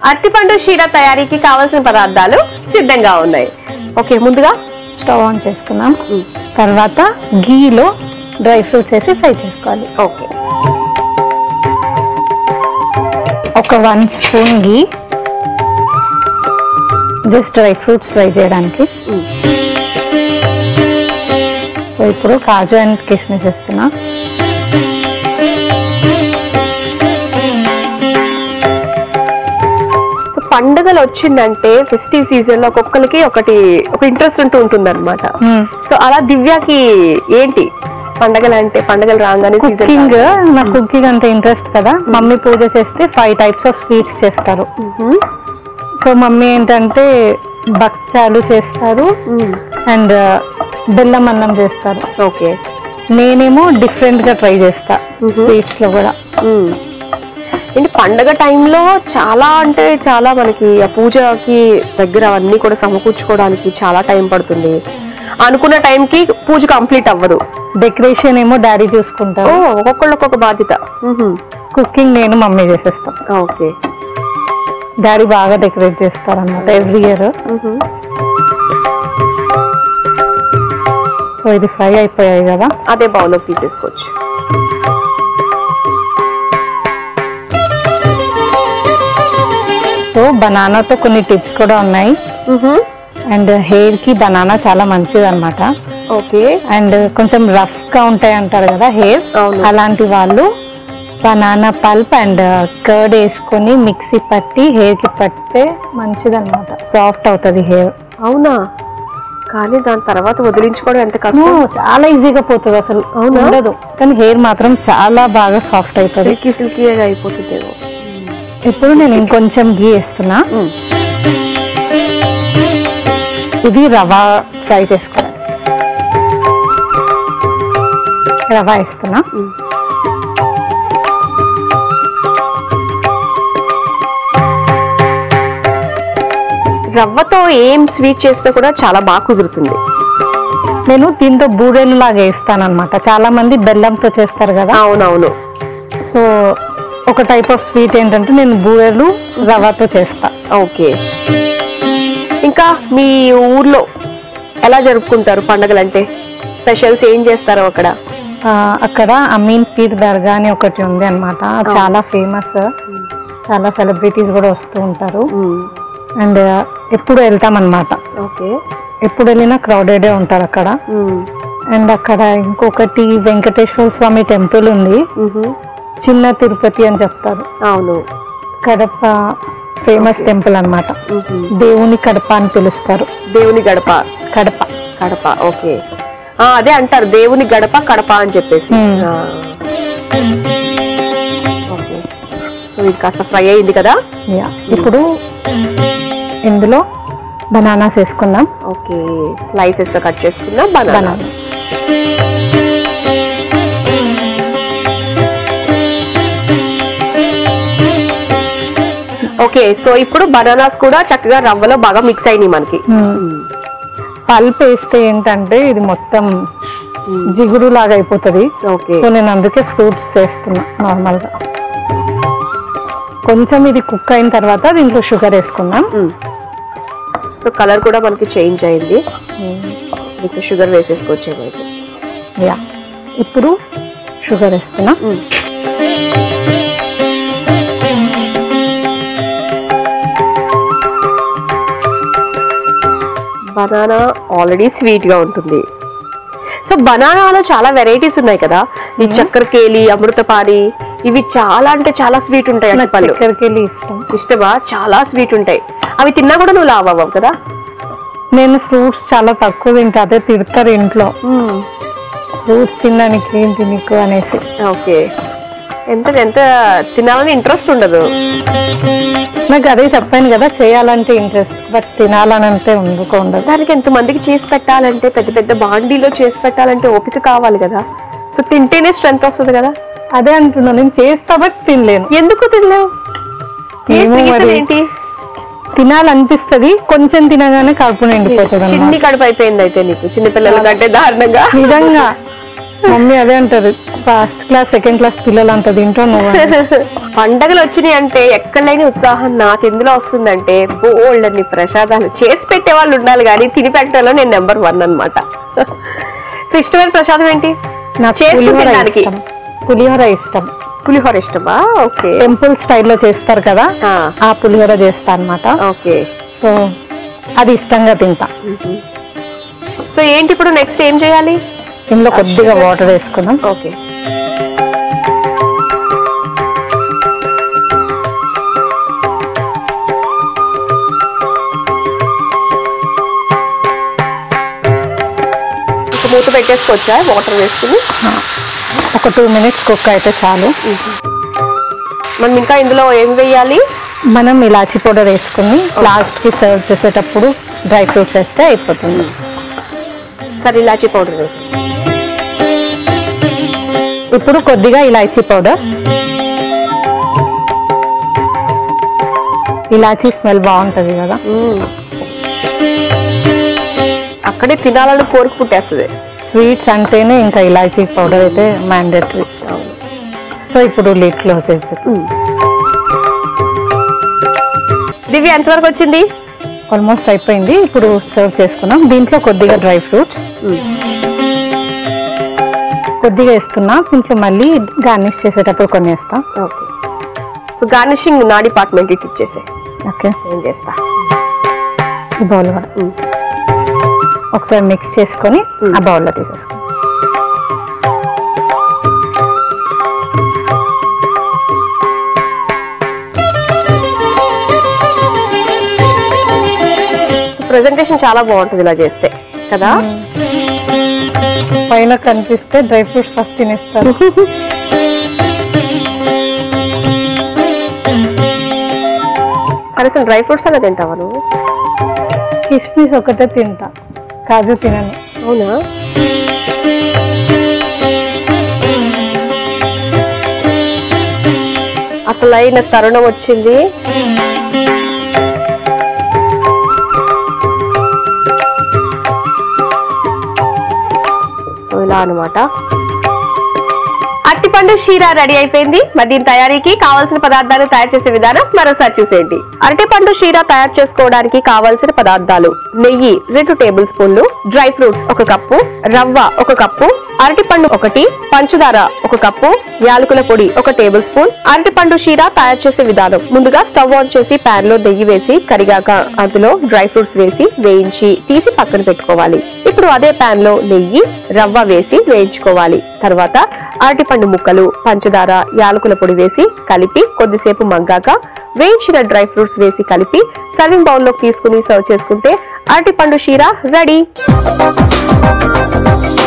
అరటిపండు షీర తయారీకి కావలసిన పదార్థాలు సిద్ధంగా ఉన్నాయి ఓకే ముందుగా స్టవ్ ఆన్ చేసుకున్నాం తర్వాత గీలో డ్రై ఫ్రూట్స్ వేసి ఫ్రై చేసుకోవాలి ఓకే ఒక one spoon ghee just dry fruits fry చేయడానికి సో ఇప్పుడు కాజు అండ్ కిస్మిస్ వేస్తున్నా సో పండుగలు వచ్చిందంటే ఫెస్టివ్ సీజన్ లో ఒక్కొక్కరికి ఒకటి ఒక ఇంట్రెస్ట్ ఉంటూ ఉంటుంది అనమాట సో అలా దివ్యకి ఏంటి పండగలు అంటే పండగలు రాగానే సీజన్ కుకింగ్ నాకు కుకింగ్ అంటే ఇంట్రెస్ట్ కదా మమ్మీ పూజ చేస్తే ఫైవ్ టైప్స్ ఆఫ్ స్వీట్స్ చేస్తారు సో మమ్మీ ఏంటంటే భక్ష్యాలు చేస్తారు అండ్ బెల్లం అన్నం చేస్తారు ఓకే నేనేమో డిఫరెంట్ గా ట్రై చేస్తా స్వీట్స్ లో కూడా ఏంటి పండగ టైంలో చాలా అంటే చాలా మనకి ఆ పూజకి దగ్గర అవన్నీ కూడా సమకూర్చుకోవడానికి చాలా టైం పడుతుంది అనుకున్న టైంకి పూజ కంప్లీట్ అవ్వదు డెకరేషన్ ఏమో డాడీ ఓ చూసుకుంటారు ఒక్కొక్కళ్ళు ఒక్కొక్క బాధ్యత కుకింగ్ నేను మమ్మీ చేసేస్తాం ఓకే డాడీ బాగా డెకరేట్ చేస్తారు అనమాట ఎవ్రీ ఇయర్ సో ఇది ఫ్రై అయిపోయాయి కదా అదే బౌల్లోకి తీసేసుకోవచ్చు సో బనానాతో కొన్ని టిప్స్ కూడా ఉన్నాయి అండ్ హెయిర్ కి బనానా చాలా మంచిది అనమాట ఓకే అండ్ కొంచెం రఫ్ గా ఉంటాయి అంటారు కదా హెయిర్ అవును. అలాంటి వాళ్ళు బనానా పల్ప్ అండ్ కర్డ్ వేసుకొని మిక్సీ పట్టి హెయిర్ కి పడితే మంచిది అనమాట సాఫ్ట్ అవుతుంది హెయిర్ అవునా కానీ దాని తర్వాత వదిలించుకోవడం ఎంత కష్టం చాలా ఈజీగా పోతుంది అసలు అవునా? ఉండదు కానీ హెయిర్ మాత్రం చాలా బాగా సాఫ్ట్ అవుతుంది సిల్కీ సిల్కీగా అయిపోతుందేమో ఇప్పుడు నేను ఇంకొంచెం గీ వేస్తున్నా ఇది రవా ఫ్రై చేసుకోవాలి రవా వేస్తున్నా రవ్వతో ఏం స్వీట్ చేస్తే కూడా చాలా బాగా కుదురుతుంది నేను దీంతో బూరెలు లాగా వేస్తాను అనమాట చాలా మంది బెల్లంతో చేస్తారు కదా అవునవును సో ఒక టైప్ ఆఫ్ స్వీట్ ఏంటంటే నేను బూరెలు రవాతో చేస్తా ఓకే ఇంకా మీ ఊర్లో ఎలా జరుపుకుంటారు పండగలు అంటే స్పెషల్స్ ఏం చేస్తారు అక్కడ ఆ, అక్కడ అమీన్ పీర్ దర్గా అని ఒకటి ఉంది అనమాట చాలా ఫేమస్ చాలా సెలబ్రిటీస్ కూడా వస్తూ ఉంటారు అండ్ ఎప్పుడు వెళ్తాం అనమాట ఓకే ఎప్పుడు వెళ్ళినా క్రౌడెడే ఉంటారు అక్కడ అండ్ అక్కడ ఇంకొకటి వెంకటేశ్వర స్వామి టెంపుల్ ఉంది చిన్న తిరుపతి అని చెప్తారు అవును కడప ఫేమస్ టెంపుల్ అన్నమాట దేవుని కడప అని పిలుస్తారు దేవుని గడప కడప కడప ఓకే ఆ, అదే అంటారు దేవుని గడప కడప అని చెప్పేసి Hmm. ఆ. ఓకే సో ఇది కాస్త ఫ్రై అయింది కదా యా ఇప్పుడు ఇందులో బనానాస్ వేసుకుందాం ఓకే స్లైసెస్ గా కట్ చేసుకున్నా బనానా బనానా ఓకే సో ఇప్పుడు బనానాస్ కూడా చక్కగా రవ్వలో బాగా మిక్స్ అయినాయి మనకి పల్ప్ వేస్తే ఏంటంటే ఇది మొత్తం జిగురు లాగా అయిపోతుంది ఓకే సో నేను అందుకే ఫ్రూట్స్ వేస్తున్నా నార్మల్ గా కొంచెం ఇది కుక్ అయిన తర్వాత దీంట్లో షుగర్ వేసుకుందాం సో కలర్ కూడా మనకి చేంజ్ అయింది ఇంకా షుగర్ వేసేసుకోవచ్చేమో అయితే యా ఇప్పుడు షుగర్ వేస్తున్నా బనానా ఆల్రెడీ స్వీట్ గా ఉంటుంది సో బనానాలో చాలా వెరైటీస్ ఉన్నాయి కదా ఈ చక్కెర కేలి అమృతపాణి ఇవి చాలా అంటే చాలా స్వీట్ ఉంటాయి నాకు అరటిపళ్ళు చక్కెరకి వెళ్ళి ఇష్టం ఇష్టమా చాలా స్వీట్ ఉంటాయి అవి తిన్నా కూడా నువ్వు లావ్ అవ్వవు కదా నేను ఫ్రూట్స్ చాలా తక్కువ తింటా అదే తిడతారు ఇంట్లో ఫ్రూట్స్ తినడానికి ఏంటి నీకు అనేసి ఓకే ఎంత ఎంత తినాలని ఇంట్రెస్ట్ ఉండదు నాకు అదే చెప్పాను కదా చేయాలంటే ఇంట్రెస్ట్ బట్ తినాలని అంటే ఎందుకు ఉండదు దానికి ఎంత మందికి చేసి పెట్టాలంటే పెద్ద పెద్ద బాండీలో చేసి పెట్టాలంటే ఓపిక కావాలి కదా సో తింటేనే స్ట్రెంత్ వస్తుంది కదా అదే అంటున్నా నేను చేస్తా బట్ తినలేను ఎందుకు తినలేవు ఏ ఏమో reason మరి. ఏంటి తినాలనిపిస్తది కొంచెం తినగానే కడుపు నిండిపోతుంది చిన్ని కడుపు అయిపోయింది అయితే నీకు చిన్న పిల్లల కంటే దారుణంగా నిజంగా మమ్మీ అదే అంటారు ఫస్ట్ క్లాస్ సెకండ్ క్లాస్ పిల్లలు అంత తింటావు నువ్వు అని. పండగలు వచ్చినాయి అంటే ఎక్కడ లేని ఉత్సాహం నాకు ఎందులో వస్తుందంటే బోల్డ్ అన్ని ప్రసాదాలు చేసి పెట్టే వాళ్ళు ఉండాలి కానీ తిని పెట్టడంలో నేను నెంబర్ వన్ అన్నమాట సో ఇష్టమైన ప్రసాదం ఏంటి నాకు చేసుకుని పులిహోర తినడానికి. ఇష్టం పులిహోర ఇష్టం పులిహోర ఇష్టమా ఓకే టెంపుల్ స్టైల్లో చేస్తారు కదా ఆ, ఆ పులిహోర చేస్తా అన్నమాట ఓకే సో అది ఇష్టంగా తింటా సో ఏంటి ఇప్పుడు నెక్స్ట్ ఏం చేయాలి ఇందులో కొద్దిగా వాటర్ వేసుకున్నాం ఓకే ఇక మూత పెట్టేసుకోవచ్చా వాటర్ వేసుకుని ఒక టూ మినిట్స్ కుక్ అయితే చాలు మనం ఇంకా ఇందులో ఏం వేయాలి మనం ఇలాచి పౌడర్ వేసుకుని లాస్ట్ కి సర్వ్ చేసేటప్పుడు డ్రై ఫ్రూట్స్ వేస్తే అయిపోతుంది సరే ఇలాచీ పౌడర్ వేసి ఇప్పుడు కొద్దిగా ఇలాచీ పౌడర్ ఇలాచీ స్మెల్ బాగుంటది కదా మ్మ్. అక్కడే తినాలని కోరిక పుట్టేస్తుంది స్వీట్స్ అంటేనే ఇంకా ఇలాచీ పౌడర్ అయితే మ్యాండేటరీ సో ఇప్పుడు లిడ్ క్లోజ్ చేసి దివ్య ఎంతవరకు వచ్చింది ఆల్మోస్ట్ అయిపోయింది ఇప్పుడు సర్వ్ చేసుకున్నాం దీంట్లో కొద్దిగా డ్రై ఫ్రూట్స్ కొద్దిగా వేస్తున్నా దీంట్లో మళ్ళీ గార్నిష్ చేసేటప్పుడు కొన్ని వేస్తాం ఓకే సో గార్నిషింగ్ నా డిపార్ట్మెంట్ ఇటు ఇచ్చేసే ఓకే ఏం చేస్తా ఈ బౌల్ కూడా మ్మ్. ఒకసారి మిక్స్ చేసుకొని ఆ బౌల్లో తీసేసుకోండి సో ప్రెజెంటేషన్ చాలా బాగుంటుంది ఇలా చేస్తే కదా పైన కనిపిస్తే డ్రై ఫ్రూట్స్ ఫస్ట్ తినేస్తారు కనీసం డ్రై ఫ్రూట్స్ అలా తింటావా నువ్వు కిస్మిస్ ఒకటే తింటా కాజు తినను అవునా అసలైన తరుణం వచ్చింది సో ఇలా అనమాట అరటిపండు షీరా రెడీ అయిపోయింది మరి దీని తయారీకి కావాల్సిన పదార్థాలు తయారు చేసే విధానం మరోసారి చూసేయండి అరటిపండు షీరా తయారు చేసుకోవడానికి కావాల్సిన పదార్థాలు నెయ్యి రెండు టేబుల్ స్పూన్లు డ్రై ఫ్రూట్స్ ఒక కప్పు రవ్వ ఒక కప్పు అరటిపండు ఒకటి పంచదార ఒక కప్పు యాలకుల పొడి ఒక టేబుల్ స్పూన్ అరటిపండు షీరా తయారు చేసే విధానం ముందుగా స్టవ్ ఆన్ చేసి పాన్ లో నెయ్యి వేసి కరిగాక అందులో డ్రై ఫ్రూట్స్ వేసి వేయించి తీసి పక్కన పెట్టుకోవాలి ఇప్పుడు అదే పాన్ లో నెయ్యి రవ్వ వేసి వేయించుకోవాలి తర్వాత అరటిపండు ముక్కలు పంచదార యాలకుల పొడి వేసి కలిపి కొద్దిసేపు మగ్గాక వేయించిన డ్రై ఫ్రూట్స్ వేసి కలిపి సర్వింగ్ బౌల్ లోకి తీసుకుని సర్వ్ చేసుకుంటే అరటిపండు షీరా రెడీ